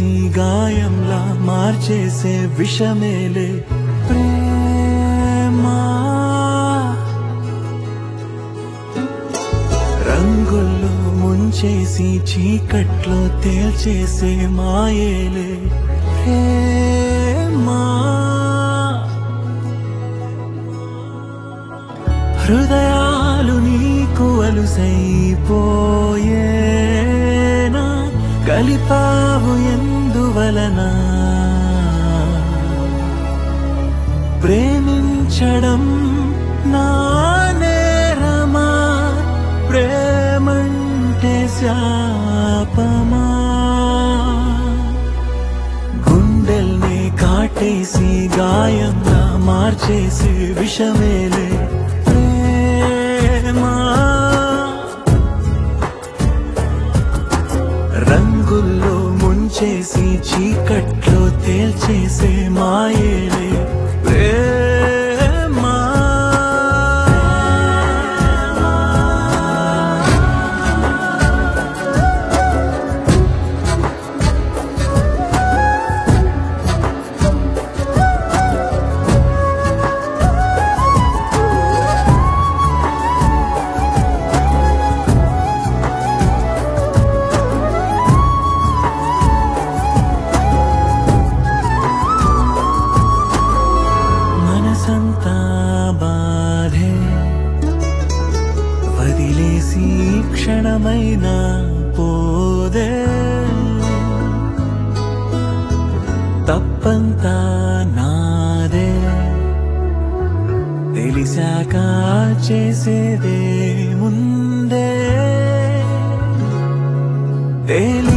ముంచేసి గాయంలా మార్చేసే విషమేలే ప్రేమా రంగుల్లో ముంచేసి చీకట్లో తేల్చేసే మాయేలే ప్రేమా హృదయాలు నీకు అలుసైపోయేనా కలిపావు ఎందువలన ప్రేమించడం నా నేరమా ప్రేమంటే శాపమా గుండెల్ని కాటేసి గాయంగా మార్చేసి విషమేలే ప్రేమా రంగుల్లో ముంచేసి చీకట్లో తేల్చేసే మాయేలే ప్రేమా మనసంతా బాధే వదిలేసి క్షణమైనా పోదే తప్పంతా నాదే తెలిసాక చేసేదే ముందే తేలి